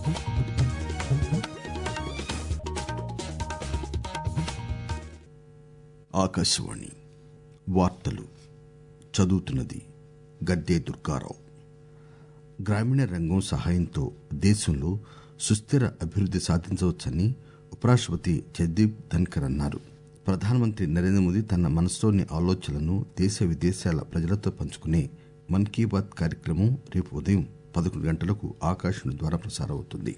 ఆకాశవాణి వార్తలు చదువుతున్నది గద్దే దుర్గారావు గ్రామీణ రంగం సహాయంతో దేశంలో సుస్థిర అభివృద్ది సాధించవచ్చని ఉపరాష్టపతి జగదీప్ ధన్కర్ అన్నారు ప్రధానమంత్రి నరేంద్ర మోదీ తన మనసులోని ఆలోచనలను దేశ విదేశాల ప్రజలతో పంచుకునే మన్ కీ బాత్ కార్యక్రమం రేపు ఉదయం పదకొండు గంటలకు ఆకాశవాణి ద్వారా ప్రసారమవుతుంది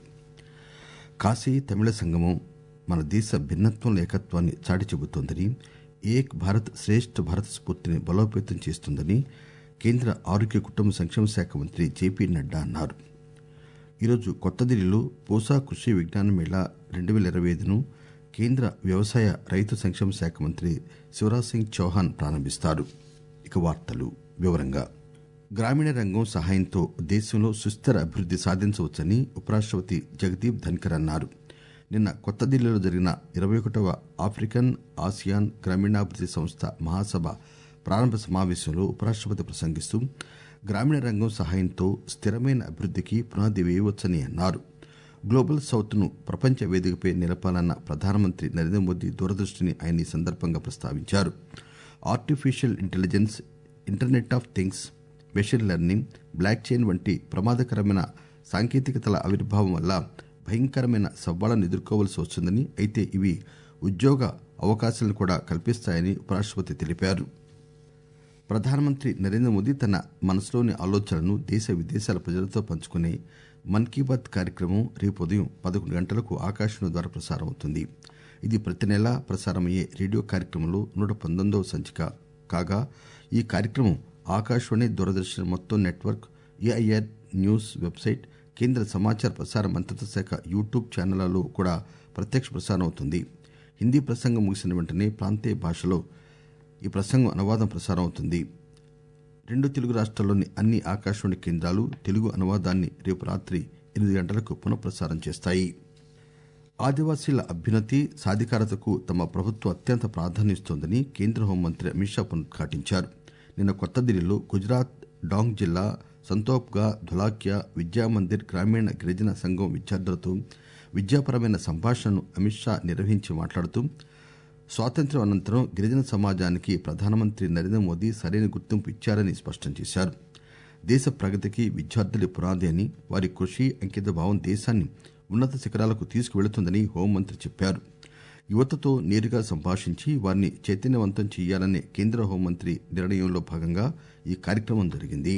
కాశీ తమిళ సంగమం మన దేశ భిన్నత్వంలో ఏకత్వాన్ని చాటి చెబుతోందని ఏక్ భారత్ శ్రేష్ఠ భారత్ స్ఫూర్తిని బలోపేతం చేస్తుందని కేంద్ర ఆరోగ్య కుటుంబ సంక్షేమ శాఖ మంత్రి జేపీ నడ్డా అన్నారు ఈరోజు కొత్త ఢిల్లీలో పూసా కృషి విజ్ఞాన మేళా రెండు పేల ఇరవై ఐదును కేంద్ర వ్యవసాయ రైతు సంక్షేమ శాఖ మంత్రి శివరాజ్ సింగ్ చౌహాన్ ప్రారంభిస్తారు ఇక వార్తలు వివరంగా గ్రామీణ రంగం సహాయంతో దేశంలో సుస్థిర అభివృద్ది సాధించవచ్చని ఉపరాష్టపతి జగదీప్ ధన్కర్ అన్నారు నిన్న కొత్త ఢిల్లీలో జరిగిన ఇరవై ఒకటవ ఆఫ్రికన్ ఆసియాన్ గ్రామీణాభివృద్ది సంస్థ మహాసభ ప్రారంభ సమావేశంలో ఉపరాష్టపతి ప్రసంగిస్తూ గ్రామీణ రంగం సహాయంతో స్థిరమైన అభివృద్దికి పునాది వేయవచ్చని అన్నారు గ్లోబల్ సౌత్ ను ప్రపంచ వేదికపై నిలపాలన్న ప్రధానమంత్రి నరేంద్ర మోదీ దూరదృష్టిని ఆయన ఈ సందర్భంగా ప్రస్తావించారు artificial intelligence internet of things machine learning block chain వంటి ప్రమాదకరమైన సాంకేతికతల ఆవిర్భావం వల్ల భయంకరమైన సవాళ్లను ఎదుర్కోవలసి వస్తుందని అయితే ఇవి ఉద్యోగ అవకాశాలను కూడా కల్పిస్తాయని ఉపరాష్టపతి తెలిపారు ప్రధానమంత్రి నరేంద్ర మోదీ తన మనసులోని ఆలోచనలను దేశ విదేశాల ప్రజలతో పంచుకునే మన్ కీ బాత్ కార్యక్రమం రేపు ఉదయం పదకొండు గంటలకు ఆకాశవాణి ద్వారా ప్రసారమవుతుంది ఇది ప్రతి నెలా ప్రసారమయ్యే రేడియో కార్యక్రమంలో నూట పంతొమ్మిదవ సంచిక కాగా ఈ కార్యక్రమం ఆకాశవాణి దూరదర్శన్ మొత్తం నెట్వర్క్ ఏఐఆర్ న్యూస్ వెబ్సైట్ కేంద్ర సమాచార ప్రసార మంత్రిత్వ శాఖ యూట్యూబ్ ఛానళ్లలో కూడా ప్రత్యక్ష ప్రసారం అవుతుంది హిందీ ప్రసంగం ముగిసిన వెంటనే ప్రాంతీయ భాషలో ఈ ప్రసంగం అనువాదం ప్రసారం అవుతుంది రెండు తెలుగు రాష్ట్రాల్లోని అన్ని ఆకాశవాణి కేంద్రాలు తెలుగు అనువాదాన్ని రేపు రాత్రి ఎనిమిది గంటలకు పునఃప్రసారం చేస్తాయి ఆదివాసీల అభ్యున్నతి సాధికారతకు తమ ప్రభుత్వం అత్యంత ప్రాధాన్యమిస్తోందని కేంద్ర హోంమంత్రి అమిత్ షా పునరుద్ఘాటించారు నిన్న కొత్త ఢిల్లీలో గుజరాత్ డాంగ్ జిల్లా సంతోప్గా ధులాక్యా విద్యామందిర్ గ్రామీణ గిరిజన సంఘం విద్యార్థులతో విద్యాపరమైన సంభాషణను అమిత్ షా నిర్వహించి మాట్లాడుతూ స్వాతంత్ర్యం అనంతరం గిరిజన సమాజానికి ప్రధానమంత్రి నరేంద్ర మోదీ సరైన గుర్తింపు ఇచ్చారని స్పష్టం చేశారు దేశ ప్రగతికి విద్యార్థులే పునాది అని వారి కృషి అంకిత భావం దేశాన్ని ఉన్నత శిఖరాలకు తీసుకువెళుతుందని హోంమంత్రి చెప్పారు యువతతో నేరుగా సంభాషించి వారిని చైతన్యవంతం చేయాలనే కేంద్ర హోంమంత్రి నిర్ణయంలో భాగంగా ఈ కార్యక్రమం జరిగింది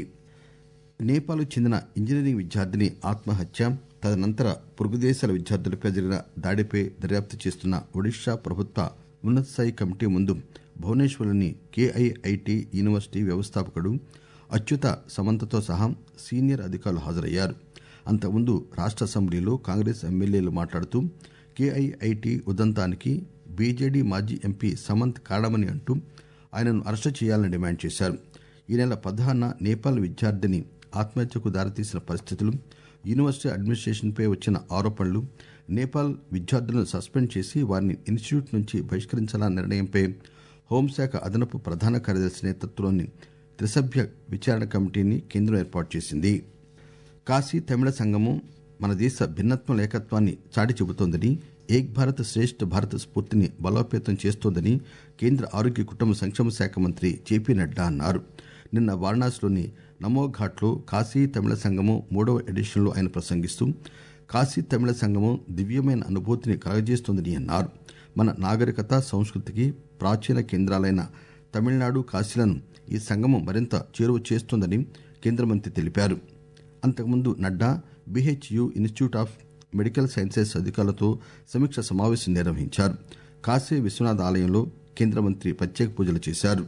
నేపాల్కు చెందిన ఇంజనీరింగ్ విద్యార్థిని ఆత్మహత్య తదనంతర పొరుగు దేశాల విద్యార్థులపై జరిగిన దాడిపై దర్యాప్తు చేస్తున్న ఒడిషా ప్రభుత్వ ఉన్నత స్థాయి కమిటీ ముందు భువనేశ్వర్లోని కేఐఐటి యూనివర్సిటీ వ్యవస్థాపకుడు అచ్యుత సమంతతో సహా సీనియర్ అధికారులు హాజరయ్యారు అంతకుముందు రాష్ట అసెంబ్లీలో కాంగ్రెస్ ఎమ్మెల్యేలు మాట్లాడుతూ కేఐఐటి ఉదంతానికి బీజేడీ మాజీ ఎంపీ సమంత్ కారణమని అంటూ ఆయనను అరెస్టు చేయాలని డిమాండ్ చేశారు ఈ నెల పదహారున నేపాల్ విద్యార్థిని ఆత్మహత్యకు దారితీసిన పరిస్థితులు యూనివర్సిటీ అడ్మినిస్ట్రేషన్పై వచ్చిన ఆరోపణలు నేపాల్ విద్యార్థులను సస్పెండ్ చేసి వారిని ఇన్స్టిట్యూట్ నుంచి బహిష్కరించాలన్న నిర్ణయంపై హోంశాఖ అదనపు ప్రధాన కార్యదర్శి నేతృత్వంలోని త్రిసభ్య విచారణ కమిటీని కేంద్రం ఏర్పాటు చేసింది కాశీ తమిళ సంగమం మన దేశ భిన్నత్వం ఏకత్వాన్ని చాటి చెబుతోందని ఏక్ భారత్ శ్రేష్ఠ భారత్ స్ఫూర్తిని బలోపేతం చేస్తోందని కేంద్ర ఆరోగ్య కుటుంబ సంక్షేమ శాఖ మంత్రి జేపీ నడ్డా అన్నారు నిన్న వారణాసిలోని నమో ఘాట్లో కాశీ తమిళ సంగమం మూడవ ఎడిషన్లో ఆయన ప్రసంగిస్తూ కాశీ తమిళ సంగమం దివ్యమైన అనుభూతిని కలగజేస్తోందని అన్నారు మన నాగరికత సంస్కృతికి ప్రాచీన కేంద్రాలైన తమిళనాడు కాశీలను ఈ సంగమం మరింత చేరువ చేస్తోందని కేంద్ర మంత్రి తెలిపారు అంతకుముందు Nadda BHU institute of medical sciences అధికారులతో సమీక్ష సమావేశం నిర్వహించారు కాశీ విశ్వనాథ్ ఆలయంలో కేంద్ర మంత్రి ప్రత్యేక పూజలు చేశారు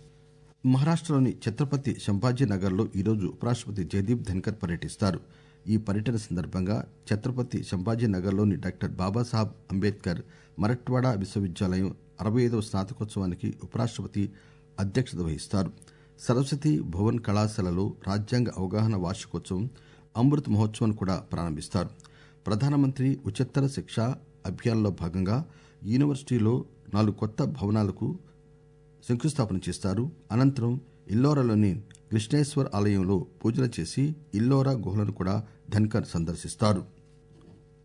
మహారాష్టలోని ఛత్రపతి సంభాజీ నగర్లో ఈరోజు ఉపరాష్టపతి జగదీప్ ధన్కర్ పర్యటిస్తారు ఈ పర్యటన సందర్భంగా ఛత్రపతి సంభాజీ నగర్లోని డాక్టర్ బాబాసాహెబ్ అంబేద్కర్ మరట్వాడా విశ్వవిద్యాలయం అరవై ఐదవ స్నాతకోత్సవానికి ఉపరాష్టపతి అధ్యక్షత వహిస్తారు సరస్వతి భువన్ కళాశాలలో రాజ్యాంగ అవగాహన వార్షికోత్సవం అమృత్ మహోత్సవాన్ని కూడా ప్రారంభిస్తారు ప్రధానమంత్రి ఉచిత్తర శిక్ష అభియాన్లో భాగంగా యూనివర్సిటీలో నాలుగు కొత్త భవనాలకు శంకుస్థాపన చేస్తారు అనంతరం ఇల్లోరాలోని కృష్ణేశ్వర్ ఆలయంలో పూజలు చేసి ఇల్లోరా గుహలను కూడా ధన్కర్ సందర్శిస్తారు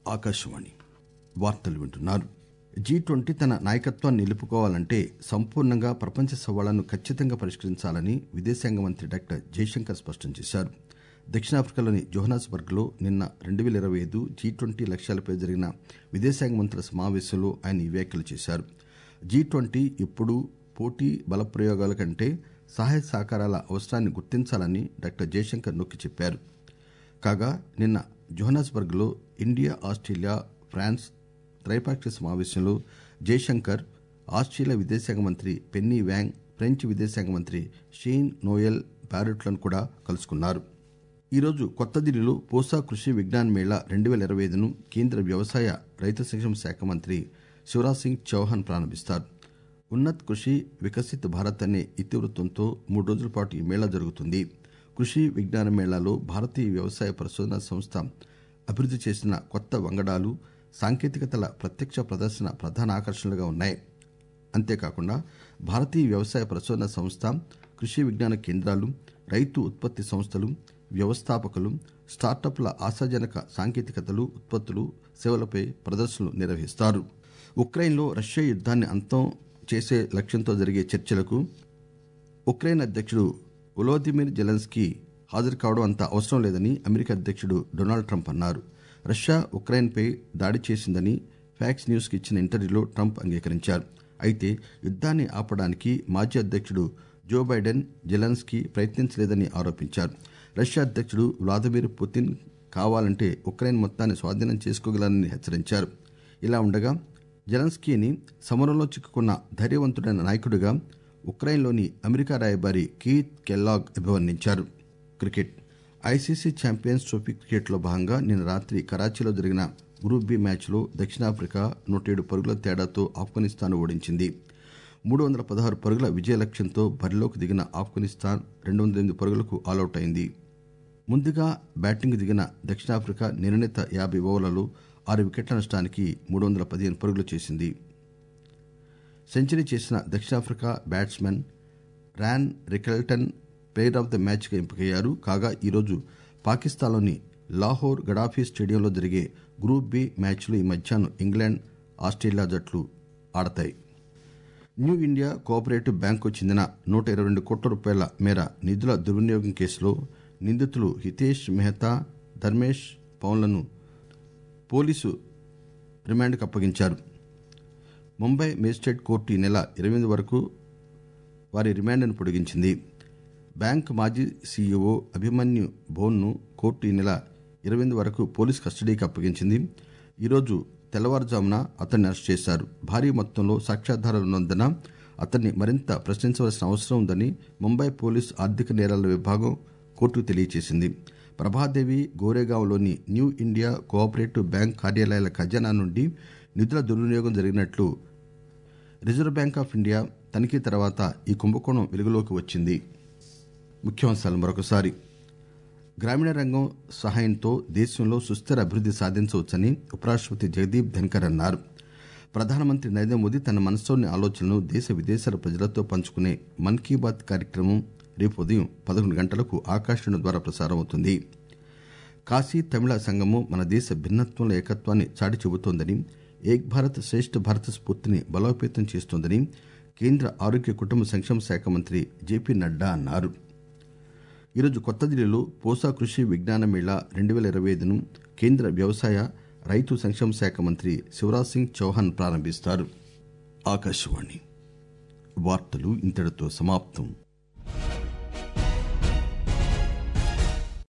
ఆకాశవాణి వార్తలు వింటున్నారు జీ ట్వంటీ తన నాయకత్వాన్ని నిలుపుకోవాలంటే సంపూర్ణంగా ప్రపంచ సవాళ్లను ఖచ్చితంగా పరిష్కరించాలని విదేశాంగ మంత్రి డాక్టర్ జయశంకర్ స్పష్టం చేశారు దక్షిణాఫ్రికాలోని జోహనాస్బర్గ్ లో నిన్న రెండు పేల ఇరవై ఐదు జీ ట్వంటీ లక్ష్యాలపై జరిగిన విదేశాంగ మంత్రుల సమావేశంలో ఆయన ఈ వ్యాఖ్యలు చేశారు జీ ట్వంటీ ఇప్పుడు పోటీ బలప్రయోగాల కంటే సహాయ సహకారాల అవసరాన్ని గుర్తించాలని డాక్టర్ జయశంకర్ నొక్కి చెప్పారు కాగా నిన్న జోహనాస్బర్గ్ లో ఇండియా ఆస్ట్రేలియా ఫ్రాన్స్ త్రైపాక్షిక సమావేశంలో జయశంకర్ ఆస్ట్రేలియా విదేశాంగ మంత్రి పెన్నీ వ్యాంగ్ ఫ్రెంచ్ విదేశాంగ మంత్రి షీన్ నోయల్ బారెట్లను కూడా కలుసుకున్నారు ఈరోజు కొత్త ఢిల్లీలో పోసా కృషి విజ్ఞాన్ మేళా రెండు పేల ఇరవై ఐదును కేంద్ర వ్యవసాయ రైతు సంక్షేమ శాఖ మంత్రి శివరాజ్ సింగ్ చౌహాన్ ప్రారంభిస్తారు ఉన్నత్ కృషి వికసిత్ భారత్ అనే ఇతివృత్తంతో మూడు రోజుల పాటు ఈ మేళా జరుగుతుంది కృషి విజ్ఞాన మేళాలో భారతీయ వ్యవసాయ పరిశోధనా సంస్థ అభివృద్ది చేసిన కొత్త వంగడాలు సాంకేతికతల ప్రత్యక్ష ప్రదర్శన ప్రధాన ఆకర్షణలుగా ఉన్నాయి అంతేకాకుండా భారతీయ వ్యవసాయ పరిశోధన సంస్థ కృషి విజ్ఞాన కేంద్రాలు రైతు ఉత్పత్తి సంస్థలు వ్యవస్థాపకులు స్టార్టప్ల ఆశాజనక సాంకేతికతలు ఉత్పత్తులు సేవలపై ప్రదర్శనలు నిర్వహిస్తారు ఉక్రెయిన్లో రష్యా యుద్దాన్ని అంతం చేసే లక్ష్యంతో జరిగే చర్చలకు ఉక్రెయిన్ అధ్యక్షుడు వొలోదిమిర్ జెలెన్స్కీ హాజరు కావడం అంత అవసరం లేదని అమెరికా అధ్యక్షుడు డొనాల్డ్ ట్రంప్ అన్నారు రష్యా ఉక్రెయిన్పై దాడి చేసిందని ఫ్యాక్స్ న్యూస్ కి ఇచ్చిన ఇంటర్వ్యూలో ట్రంప్ అంగీకరించారు అయితే యుద్దాన్ని ఆపడానికి మాజీ అధ్యక్షుడు జో బైడెన్ జెలెన్స్కీ ప్రయత్నించలేదని ఆరోపించారు రష్యా అధ్యక్షుడు వ్లాదిమిర్ పుతిన్ కావాలంటే ఉక్రెయిన్ మొత్తాన్ని స్వాధీనం చేసుకోగలరని హెచ్చరించారు ఇలా ఉండగా జెలెన్స్కీని సమరంలో చిక్కుకున్న ధైర్యవంతుడైన నాయకుడిగా ఉక్రెయిన్లోని అమెరికా రాయబారి కీత్ కెల్లాగ్ అభివర్ణించారు క్రికెట్ ఐసీసీ ఛాంపియన్స్ ట్రోఫీ క్రికెట్లో భాగంగా నిన్న రాత్రి కరాచీలో జరిగిన గ్రూప్ బి మ్యాచ్లో దక్షిణాఫ్రికా నూట ఏడు పరుగుల తేడాతో ఆఫ్ఘనిస్తాన్ ఓడించింది మూడు వందల పదహారు పరుగుల విజయ లక్ష్యంతో బరిలోకి దిగిన ఆఫ్ఘనిస్తాన్ రెండు వందల ఎనిమిది పరుగులకు ఆలౌట్ అయింది ముందుగా బ్యాటింగ్ దిగిన దక్షిణాఫ్రికా నిర్ణీత యాభై ఓవర్లలో ఆరు వికెట్ల నష్టానికి మూడు వందల పదిహేను పరుగులు చేసింది సెంచరీ చేసిన దక్షిణాఫ్రికా batsmen Ryan Rickelton player of the మ్యాచ్గా ఎంపికయ్యారు కాగా ఈరోజు పాకిస్తాన్లోని లాహోర్ గడాఫీ స్టేడియంలో జరిగే గ్రూప్ బి మ్యాచ్లో ఈ మధ్యాహ్నం ఇంగ్లాండ్ ఆస్ట్రేలియా జట్లు ఆడతాయి న్యూ ఇండియా కోఆపరేటివ్ బ్యాంకు చెందిన నూట ఇరవై రెండు కోట్ల రూపాయల మేర నిధుల దుర్వినియోగం కేసులో నిందితులు హితేష్ మెహతా ధర్మేష్ పౌన్లను పోలీసు రిమాండ్కు అప్పగించారు ముంబై మేజిస్ట్రేట్ కోర్టు ఈ నెల ఇరవై వరకు వారి రిమాండ్ను పొడిగించింది బ్యాంక్ మాజీ సీఈఓ అభిమన్యు బోన్ను కోర్టు ఈ నెల ఇరవై వరకు పోలీస్ కస్టడీకి అప్పగించింది ఈరోజు తెల్లవారుజామున అతన్ని అరెస్ట్ చేశారు భారీ మొత్తంలో సాక్ష్యాధారాలు ఉన్నందున అతన్ని మరింత ప్రశ్నించవలసిన అవసరం ఉందని ముంబై పోలీస్ ఆర్థిక నేరాల విభాగం కోర్టుకు తెలియజేసింది ప్రభాదేవి గోరేగాంలోని న్యూ ఇండియా కోఆపరేటివ్ బ్యాంక్ కార్యాలయాల ఖజానా నుండి నిధుల దుర్వినియోగం జరిగినట్లు రిజర్వ్ బ్యాంక్ ఆఫ్ ఇండియా తనిఖీ తర్వాత ఈ కుంభకోణం వెలుగులోకి వచ్చింది ముఖ్యాంశాలు మరొకసారి గ్రామీణ రంగం సహాయంతో దేశంలో సుస్థిర అభివృద్ది సాధించవచ్చని ఉపరాష్టపతి జగదీప్ ధన్కర్ అన్నారు ప్రధానమంత్రి నరేంద్ర మోదీ తన మనసులోని ఆలోచనలను దేశ విదేశాల ప్రజలతో పంచుకునే మన్ కీ బాత్ కార్యక్రమం రేపు ఉదయం పదకొండు గంటలకు ఆకాశవాణి ద్వారా ప్రసారం అవుతుంది కాశీ తమిళ సంగమం మన దేశ భిన్నత్వంలో ఏకత్వాన్ని చాటి చెబుతోందని ఏక్ భారత్ శ్రేష్ఠ భారత్ స్ఫూర్తిని బలోపేతం చేస్తోందని కేంద్ర ఆరోగ్య కుటుంబ సంక్షేమ శాఖ మంత్రి జేపీ నడ్డా అన్నారు ఈరోజు కొత్త ఢిల్లీలో పోసా కృషి విజ్ఞాన మేళా రెండు పేల ఇరవై ఐదును కేంద్ర వ్యవసాయ రైతు సంక్షేమ శాఖ మంత్రి శివరాజ్ సింగ్ చౌహాన్ ప్రారంభిస్తారు ఆకాశవాణి వార్తలు ఇంతటితో సమాప్తం